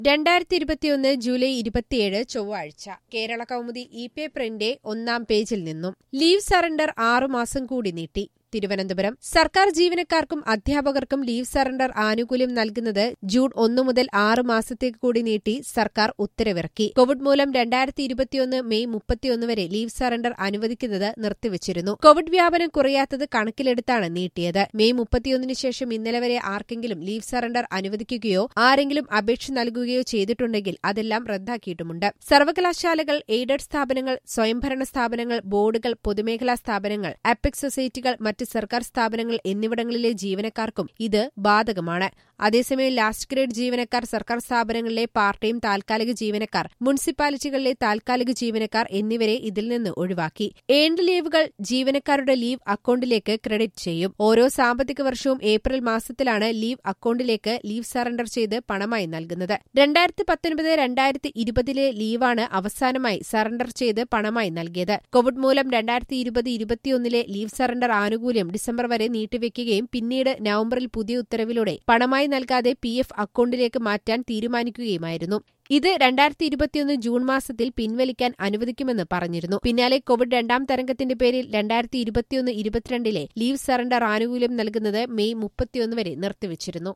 രണ്ടായിരത്തി ഇരുപത്തിയൊന്ന് ജൂലൈ ഇരുപത്തിയേഴ് ചൊവ്വാഴ്ച കേരള കൗമുദി ഇ പേപ്പറിന്റെ ഒന്നാം പേജിൽ നിന്നും ലീവ് സറണ്ടർ ആറുമാസം കൂടി നീട്ടി തിരുവനന്തപുരം സർക്കാർ ജീവനക്കാർക്കും അധ്യാപകർക്കും ലീവ് സറണ്ടർ ആനുകൂല്യം നൽകുന്നത് ജൂൺ ഒന്നു മുതൽ ആറ് മാസത്തേക്ക് കൂടി നീട്ടി സർക്കാർ ഉത്തരവിറക്കി കോവിഡ് മൂലം രണ്ടായിരത്തി ഇരുപത്തിയൊന്ന് മെയ് മുപ്പത്തിയൊന്ന് വരെ ലീവ് സറണ്ടർ അനുവദിക്കുന്നത് നിർത്തിവച്ചിരുന്നു കോവിഡ് വ്യാപനം കുറയാത്തത് കണക്കിലെടുത്താണ് നീട്ടിയത് മെയ് മുപ്പത്തിയൊന്നിന് ശേഷം ഇന്നലെ വരെ ആർക്കെങ്കിലും ലീവ് സറണ്ടർ അനുവദിക്കുകയോ ആരെങ്കിലും അപേക്ഷ നൽകുകയോ ചെയ്തിട്ടുണ്ടെങ്കിൽ അതെല്ലാം റദ്ദാക്കിയിട്ടുമുണ്ട് സർവകലാശാലകൾ എയ്ഡഡ് സ്ഥാപനങ്ങൾ സ്വയംഭരണ സ്ഥാപനങ്ങൾ ബോർഡുകൾ പൊതുമേഖലാ സ്ഥാപനങ്ങൾ അപ്പെക് സൊസൈറ്റികൾ മറ്റ് സർക്കാർ സ്ഥാപനങ്ങൾ എന്നിവിടങ്ങളിലെ ജീവനക്കാർക്കും ഇത് ബാധകമാണ് അതേസമയം ലാസ്റ്റ് ഗ്രേഡ് ജീവനക്കാർ സർക്കാർ സ്ഥാപനങ്ങളിലെ പാർട്ട് ടൈം താൽക്കാലിക ജീവനക്കാർ മുനിസിപ്പാലിറ്റികളിലെ താൽക്കാലിക ജീവനക്കാർ എന്നിവരെ ഇതിൽ നിന്ന് ഒഴിവാക്കി ഏൺഡ് ലീവുകൾ ജീവനക്കാരുടെ ലീവ് അക്കൌണ്ടിലേക്ക് ക്രെഡിറ്റ് ചെയ്യും ഓരോ സാമ്പത്തിക വർഷവും ഏപ്രിൽ മാസത്തിലാണ് ലീവ് അക്കൌണ്ടിലേക്ക് ലീവ് സറണ്ടർ ചെയ്ത് പണമായി നൽകുന്നത് രണ്ടായിരത്തി പത്തൊൻപത് രണ്ടായിരത്തി ഇരുപതിലെ ലീവാണ് അവസാനമായി സറണ്ടർ ചെയ്ത് പണമായി നൽകിയത് കോവിഡ് മൂലം രണ്ടായിരത്തി ഇരുപത് ഇരുപത്തിയൊന്നിലെ ലീവ് സറണ്ടർ ആനുകൂല്യം ഡിസംബർ വരെ നീട്ടിവെക്കുകയും പിന്നീട് നവംബറിൽ പുതിയ ഉത്തരവിലൂടെ പണമായി നൽകാതെ പി എഫ് അക്കൌണ്ടിലേക്ക് മാറ്റാൻ തീരുമാനിക്കുകയുമായിരുന്നു ഇത് രണ്ടായിരത്തി ഇരുപത്തിയൊന്ന് ജൂൺ മാസത്തിൽ പിൻവലിക്കാൻ അനുവദിക്കുമെന്ന് പറഞ്ഞിരുന്നു പിന്നാലെ കോവിഡ് രണ്ടാം തരംഗത്തിന്റെ പേരിൽ രണ്ടായിരത്തി ഇരുപത്തിയൊന്ന് ഇരുപത്തിരണ്ടിലെ ലീവ് സറണ്ടർ ആനുകൂല്യം നൽകുന്നത് മെയ് മുപ്പത്തിയൊന്ന് വരെ നിർത്തിവച്ചിരുന്നു